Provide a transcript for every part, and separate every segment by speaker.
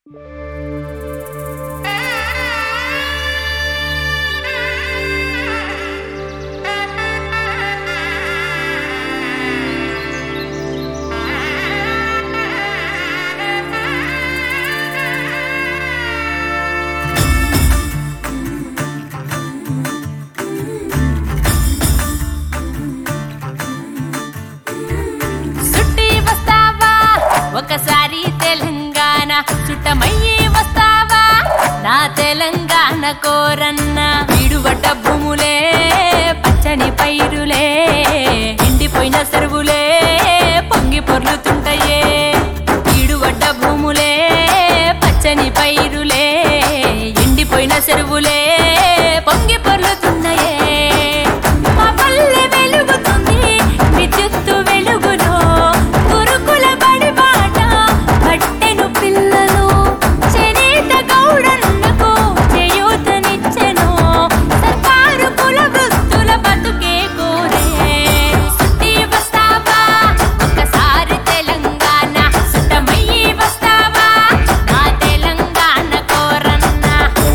Speaker 1: సుట్టి వస్తావా ఒకసారి తెలంగాణ సుట్టమయ్యి వస్తావా నా తెలంగాణ కోరన్న విడువడ్డ భూములే పచ్చని పైరులే ఎండిపోయిన చెరువులే పొంగి పొర్లుతుంటాయే విడువడ్డ భూములే పచ్చని పైరులే ఎండిపోయిన చెరువులే పొంగి పొర్లుతున్నాయే మా పల్లె వెలుగుతుంది విద్యుత్తు వెలుగులో గురుకుల బడి బాట పట్టెను పిల్లలు చేనేత గౌడన్నకు చేయూతనిచ్చెను సర్కారు కుల వృత్తుల బతుకే కోరే సుట్టి వస్తావా ఒకసారి తెలంగాణ సుట్టమయ్యి వస్తావా నా తెలంగాణ కోరన్నా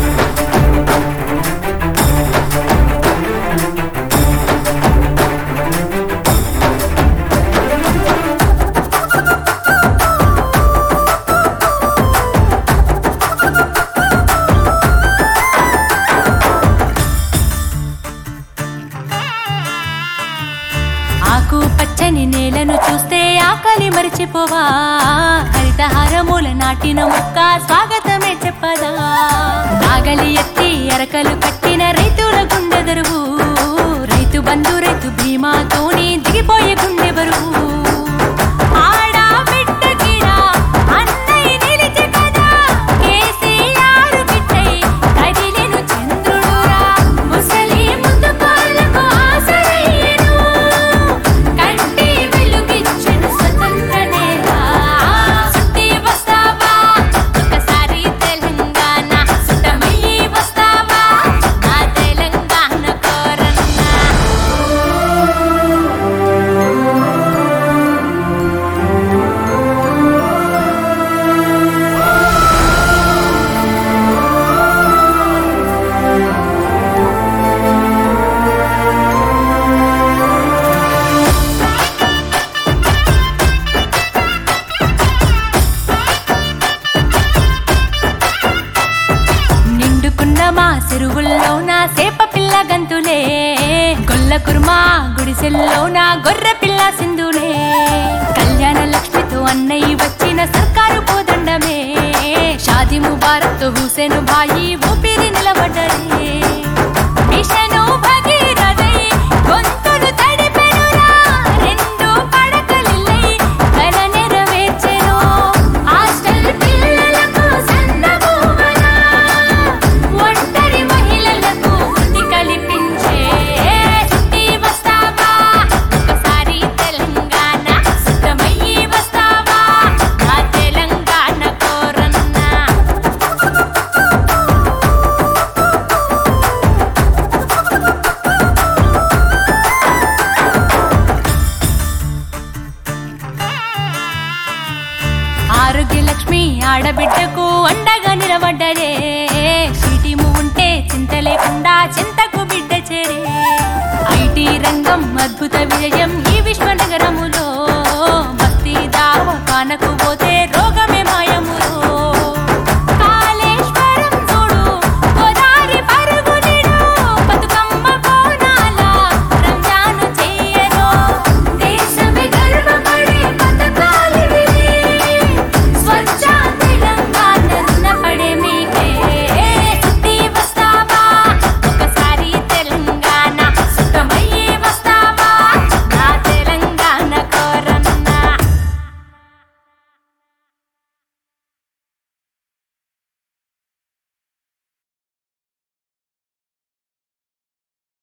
Speaker 1: ఆకు పచ్చని నేలను చూస్తే ఆకలి మరిచిపోవా హరితహారముల నాటిన మొక్క స్వాగతమే చెప్పదా నాగలి ఎత్తి అరకలు కట్టిన రైతుల గుండె దరువు రైతు బంధు రైతు బీమాతోని దిగిపోయే గుండె బరువు ఆడా బిడ్డకిరా అన్నయ్య నిలిచె కదా కేసీఆర్ బిడ్డై కదిలెను చంద్రుడురా ముసలి ముందు కాళ్ళకు ఆసరయ్యెను కంటి వెలుగిచ్చెను స్వతంత్ర నేల సుట్టి వస్తావా ఒకసారి తెలంగాణ సుట్టమయ్యి వస్తావా నా తెలంగాణ కోరన్నా నిండుకున్న మా చెరువుల్లో నా సేప పిల్ల గంతులే గొల్ల కుర్మా గుడిసెల్లో నా గొర్రె పిల్ల సింధులే కళ్యాణ లక్ష్మితో అన్నయ్య వచ్చిన సర్కారు పోదండమే షాది ముబారక్ హుసేను భాయి ఊపిరి నిలబడ్డడే మిషను భగీరథై గొంతులు తడిపెనురా రెండు పడకలిల్లై కల నెరవేర్చెను హాస్టల్ పిల్లలకు సన్నబూవన ఒంటరి మహిళలకు వృత్తి కల్పించే సుట్టి వస్తావా ఒకసారి తెలంగాణ సుఖమయ్యి వస్తావా నా తెలంగాణ కోరన్నా ఆరోగ్య లక్ష్మి ఆడబిడ్డకు అండగా నిలబడ్డరే సిటీము ఉంటే చింత లేకుండా చింతకు బిడ్డ చేరే ఐటీ రంగం అద్భుత విజయం ఈ విశ్వనగరములో భక్తి దావ కానకు